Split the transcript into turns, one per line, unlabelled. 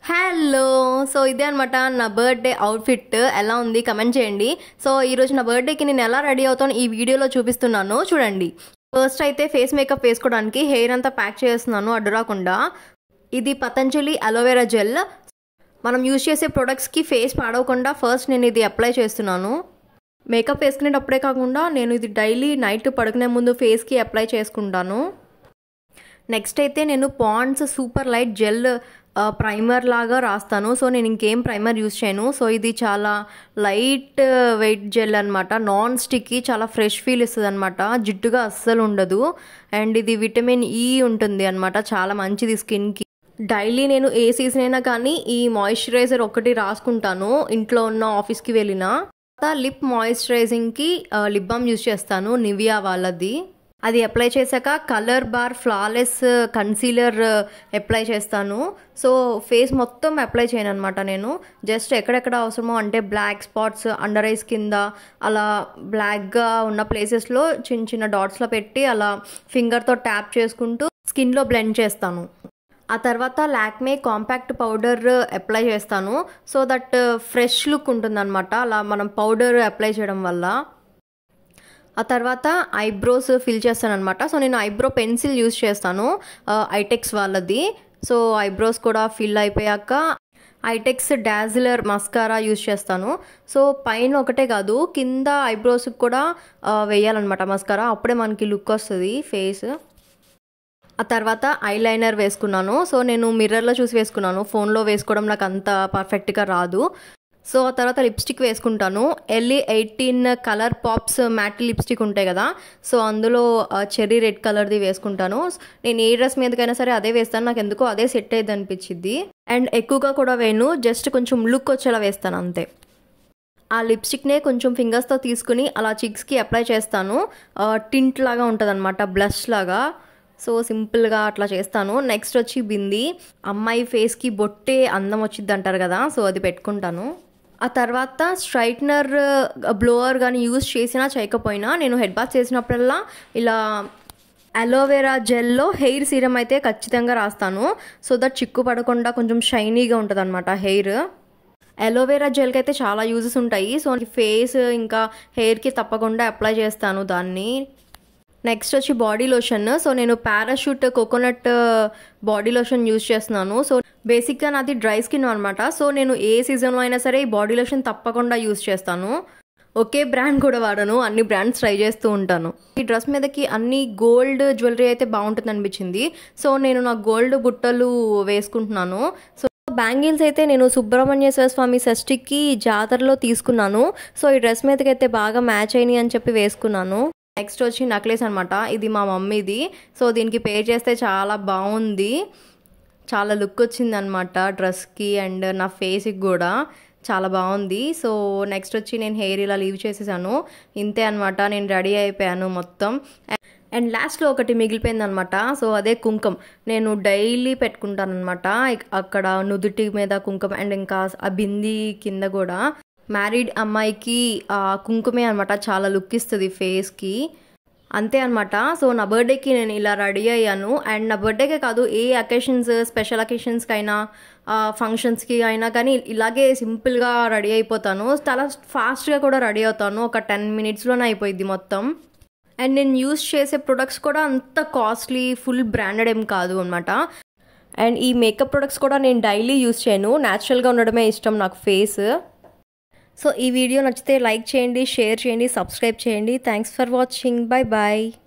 hello so ఇదే అనమాట నా బర్త్డే అవుట్ఫిట్ ఎలా ఉంది కమెంట్ చేయండి సో ఈరోజు నా బర్త్డేకి నేను ఎలా రెడీ అవుతాను ఈ వీడియోలో చూపిస్తున్నాను చూడండి ఫస్ట్ అయితే ఫేస్ మేకప్ వేసుకోవడానికి హెయిర్ అంతా ప్యాక్ చేస్తున్నాను అడ్డు రాకుండా ఇది పతంజలి అలోవెరా జెల్ మనం యూజ్ చేసే ప్రొడక్ట్స్కి ఫేస్ పాడవకుండా ఫస్ట్ నేను ఇది అప్లై చేస్తున్నాను మేకప్ వేసుకునేటప్పుడే కాకుండా నేను ఇది డైలీ నైట్ పడుకునే ముందు ఫేస్కి అప్లై చేసుకుంటాను నెక్స్ట్ అయితే నేను Pond's super light gel primer లాగా రాస్తాను సో నేను ఇంకేం ప్రైమర్ యూస్ చేయను సో ఇది చాలా లైట్ వెయిట్ జెల్ అనమాట నాన్ స్టిక్కి చాలా ఫ్రెష్ ఫీల్ ఇస్తుంది అనమాట జిడ్డుగా అస్సలు ఉండదు అండ్ ఇది విటమిన్ ఈ ఉంటుంది అనమాట చాలా మంచిది స్కిన్కి డైలీ నేను ఏ సీజన్ అయినా కానీ ఈ మాయిశ్చరైజర్ ఒకటి రాసుకుంటాను ఇంట్లో ఉన్న ఆఫీస్కి వెళ్ళిన లిప్ మాయిశ్చరైజింగ్కి లిప్ బామ్ యూస్ చేస్తాను నివియా వాళ్ళది అది అప్లై చేశాక colour bar flawless concealer apply చేస్తాను సో ఫేస్ మొత్తం అప్లై చేయను అనమాట నేను జస్ట్ ఎక్కడెక్కడ అవసరమో అంటే బ్లాక్ స్పాట్స్ అండర్ ఐస్ కింద అలా బ్లాక్గా ఉన్న ప్లేసెస్లో చిన్న చిన్న డాట్స్లో పెట్టి అలా ఫింగర్తో ట్యాప్ చేసుకుంటూ స్కిన్లో బ్లెండ్ చేస్తాను ఆ తర్వాత లాక్మే కాంపాక్ట్ పౌడర్ అప్లై చేస్తాను సో దట్ ఫ్రెష్ లుక్ ఉంటుందన్నమాట అలా మనం పౌడర్ అప్లై చేయడం వల్ల ఆ తర్వాత ఐబ్రోస్ ఫిల్ చేస్తాను అనమాట సో నేను ఐబ్రో పెన్సిల్ యూస్ చేస్తాను ఐటెక్స్ వాళ్ళది సో ఐబ్రోస్ కూడా ఫిల్ అయిపోయాక ఐటెక్స్ డాజిలర్ మస్కారా యూస్ చేస్తాను సో పైన ఒకటే కాదు కింద ఐబ్రోస్కి కూడా వేయాలన్నమాట మస్కారా అప్పుడే మనకి లుక్ వస్తుంది ఫేస్ ఆ తర్వాత ఐలైనర్ వేసుకున్నాను సో నేను మిర్రర్లో చూసి వేసుకున్నాను ఫోన్లో వేసుకోవడం నాకు అంత పర్ఫెక్ట్గా రాదు సో ఆ తర్వాత లిప్స్టిక్ వేసుకుంటాను Elle eighteen colour pops matte lipstick ఉంటాయి కదా సో అందులో చెర్రీ రెడ్ కలర్ది వేసుకుంటాను నేను ఏ డ్రెస్ మీదకైనా సరే అదే వేస్తాను నాకు ఎందుకో అదే సెట్ అయ్యేది అనిపించింది అండ్ ఎక్కువగా కూడా వేయను జస్ట్ కొంచెం లుక్ వచ్చేలా వేస్తాను అంతే ఆ లిప్స్టిక్నే కొంచెం ఫింగర్స్తో తీసుకుని అలా చిక్స్కి అప్లై చేస్తాను టింట్ లాగా ఉంటుంది అనమాట బ్లష్ లాగా సో సింపుల్గా అట్లా చేస్తాను నెక్స్ట్ వచ్చి బింది అమ్మాయి ఫేస్కి బొట్టే అందం వచ్చింది అంటారు కదా సో అది పెట్టుకుంటాను ఆ తర్వాత స్ట్రైట్నర్ బ్లోవర్ కానీ యూజ్ చేసినా చేయకపోయినా నేను హెడ్ బాత్ చేసినప్పుడల్లా ఇలా అలోవెరా జెల్లో హెయిర్ సీరం అయితే ఖచ్చితంగా రాస్తాను సో దట్ చిక్కు పడకుండా కొంచెం షైనీగా ఉంటుంది అనమాట హెయిర్ అలోవెరా జెల్కి అయితే చాలా యూజెస్ ఉంటాయి సో ఫేస్ ఇంకా హెయిర్కి తప్పకుండా అప్లై చేస్తాను దాన్ని నెక్స్ట్ వచ్చి బాడీ లోషన్ సో నేను parachute coconut body lotion use చేస్తున్నాను సో బేసిక్గా నాది డ్రై స్కిన్ అనమాట సో నేను ఏ సీజన్లో అయినా సరే ఈ బాడీ లోషన్ తప్పకుండా యూజ్ చేస్తాను ఒకే బ్రాండ్ కూడా వాడను అన్ని బ్రాండ్స్ ట్రై చేస్తూ ఉంటాను ఈ డ్రెస్ మీదకి అన్ని గోల్డ్ జ్యువెలరీ అయితే బాగుంటుంది అనిపించింది సో నేను నా గోల్డ్ బుట్టలు వేసుకుంటున్నాను సో బ్యాంగిల్స్ అయితే నేను సుబ్రహ్మణ్యేశ్వర స్వామి షష్ఠికి జాతరలో తీసుకున్నాను సో ఈ డ్రెస్ మీదకి అయితే బాగా మ్యాచ్ అయినాయి అని చెప్పి వేసుకున్నాను నెక్స్ట్ వచ్చి నక్లెస్ అనమాట ఇది మా మమ్మీది సో దీనికి పే చేస్తే చాలా బాగుంది చాలా లుక్ వచ్చింది అనమాట డ్రెస్కి అండ్ నా ఫేస్కి కూడా చాలా బాగుంది సో నెక్స్ట్ వచ్చి నేను హెయిర్ ఇలా లీవ్ చేసేసాను ఇంతే అనమాట నేను రెడీ అయిపోయాను మొత్తం అండ్ లాస్ట్లో ఒకటి మిగిలిపోయింది అనమాట సో అదే కుంకం నేను డైలీ పెట్టుకుంటాను అనమాట అక్కడ నుదుటి మీద కుంకం అండ్ ఇంకా ఆ బింది కింద కూడా మ్యారీడ్ అమ్మాయికి ఆ కుంకుమే అనమాట చాలా లుక్ ఇస్తుంది ఫేస్కి అంతే అనమాట సో నా బర్త్డేకి నేను ఇలా రెడీ అయ్యాను అండ్ నా బర్త్డేకే కాదు ఏ అకేషన్స్ స్పెషల్ అకేషన్స్కి అయినా ఫంక్షన్స్కి అయినా కానీ ఇలాగే సింపుల్గా రెడీ అయిపోతాను చాలా ఫాస్ట్గా కూడా రెడీ అవుతాను ఒక టెన్ మినిట్స్లోనే అయిపోయింది మొత్తం అండ్ నేను యూస్ చేసే ప్రొడక్ట్స్ కూడా అంత కాస్ట్లీ ఫుల్ బ్రాండెడ్ ఏం కాదు అనమాట అండ్ ఈ మేకప్ ప్రొడక్ట్స్ కూడా నేను డైలీ యూస్ చేయను న్యాచురల్గా ఉండడమే ఇష్టం నాకు ఫేస్ సో ఈ వీడియో నచ్చితే లైక్ చేయండి షేర్ చేయండి సబ్స్క్రైబ్ చేయండి thanks for watching bye bye